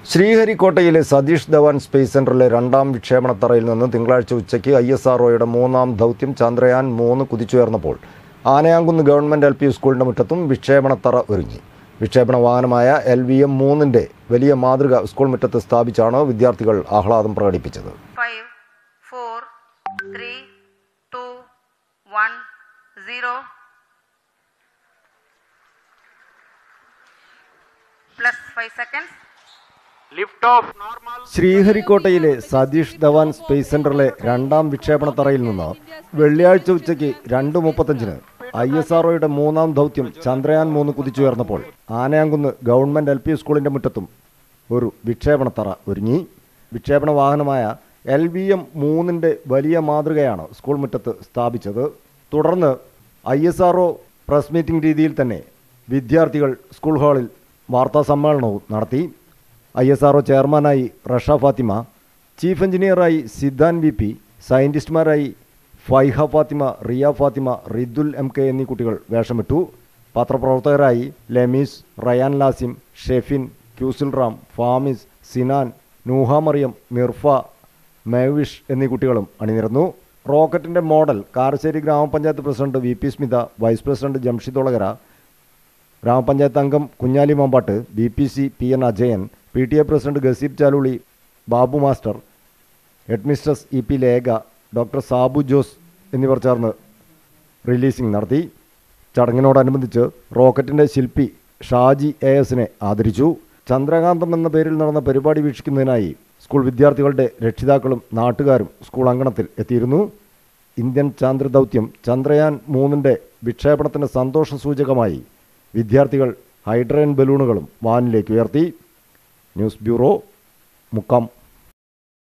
ശ്രീഹരിക്കോട്ടയിലെ Satish Dhawan space സെന്ററിലെ രണ്ടാം വിക്ഷേപണത്തറയിൽ നിന്ന് തിങ്കളാഴ്ച ഉച്ചയ്ക്ക് ഐ എസ് ആർഒയുടെ മൂന്നാം ദൗത്യം ചന്ദ്രയാൻ മൂന്ന് കുതിച്ചുയർന്നപ്പോൾ ആനയാങ്കുന്ന് ഗവൺമെന്റ് എൽ പി സ്കൂളിന്റെ മുറ്റത്തും വിക്ഷേപണത്തറ ഒരുങ്ങി വിക്ഷേപണ വാഹനമായ എൽ വി എം മൂന്നിന്റെ വലിയ മാതൃക സ്കൂൾ മുറ്റത്ത് സ്ഥാപിച്ചാണ് വിദ്യാർത്ഥികൾ ആഹ്ലാദം പ്രകടിപ്പിച്ചത് five, four, three, two, one, zero. Plus five seconds. Lift off normal. ശ്രീഹരിക്കോട്ടയിലെ സതീഷ് ധവാൻ സ്പേസ് സെന്ററിലെ രണ്ടാം വിക്ഷേപണത്തറയിൽ നിന്ന് വെള്ളിയാഴ്ച ഉച്ചയ്ക്ക് രണ്ട് മുപ്പത്തഞ്ചിന് ഐ എസ് ആർഒയുടെ മൂന്നാം ദൗത്യം ചന്ദ്രയാൻ മൂന്ന് കുതിച്ചുയർന്നപ്പോൾ ആനയാങ്കുന്ന് ഗവൺമെന്റ് എൽ പി സ്കൂളിന്റെ മുറ്റത്തും ഒരു വിക്ഷേപണത്തറ ഒരുങ്ങി വിക്ഷേപണ വാഹനമായ എൽ വി എം മൂന്നിൻ്റെ വലിയ മാതൃകയാണ് സ്കൂൾ മുറ്റത്ത് സ്ഥാപിച്ചത് തുടർന്ന് I S R O press meeting രീതിയിൽ തന്നെ വിദ്യാർത്ഥികൾ സ്കൂൾ ഹാളിൽ വാർത്താ സമ്മേളനവും നടത്തി ഐ എസ് ആർഒ ചെയർമാനായി റഷ ഫാത്തിമ ചീഫ് എഞ്ചിനീയറായി സിദ്ധാൻ വി പി സയൻറ്റിസ്റ്റുമാരായി ഫൈഹ ഫാത്തിമ റിയ ഫാത്തിമ റിദുൽ എം കെ എന്നീ കുട്ടികൾ വേഷമിട്ടു പത്രപ്രവർത്തകരായി ലെമീസ് റയാൻ ലാസിം ഷെഫിൻ ക്യൂസിൽ റാം ഫാമിസ് സിനാൻ നൂഹ മറിയം മിർഫ മേവിഷ് എന്നീ കുട്ടികളും അണിനിരന്നു റോക്കറ്റിന്റെ മോഡൽ കാരശ്ശേരി ഗ്രാമപഞ്ചായത്ത് president V P Smitha vice president Jamshid Olakara ഗ്രാമപഞ്ചായത്ത് അംഗം Kunjali Mambat B P C P N Ajayan P T A president Gaseeb Chaluli Babu master headmistress E P Lekha doctor Sabu Jose എന്നിവർ ചേർന്ന് റിലീസിംഗ് നടത്തി ചടങ്ങിനോടനുബന്ധിച്ച് റോക്കറ്റിന്റെ ശില്പി ഷാജി എ എസിനെ ആദരിച്ചു ചന്ദ്രകാന്തം എന്ന പേരിൽ നടന്ന പരിപാടി വീക്ഷിക്കുന്നതിനായി സ്കൂൾ വിദ്യാർത്ഥികളുടെ രക്ഷിതാക്കളും നാട്ടുകാരും സ്കൂൾ അങ്കണത്തിൽ എത്തിയിരുന്നു ഇന്ത്യൻ ചാന്ദ്ര ദൗത്യം ചന്ദ്രയാൻ മൂന്നിൻ്റെ വിക്ഷേപണത്തിന് സന്തോഷ സൂചകമായി വിദ്യാർത്ഥികൾ ഹൈഡ്രജൻ ബലൂണുകളും വാനിലേക്ക് ഉയർത്തി ന്യൂസ് ബ്യൂറോ മുക്കം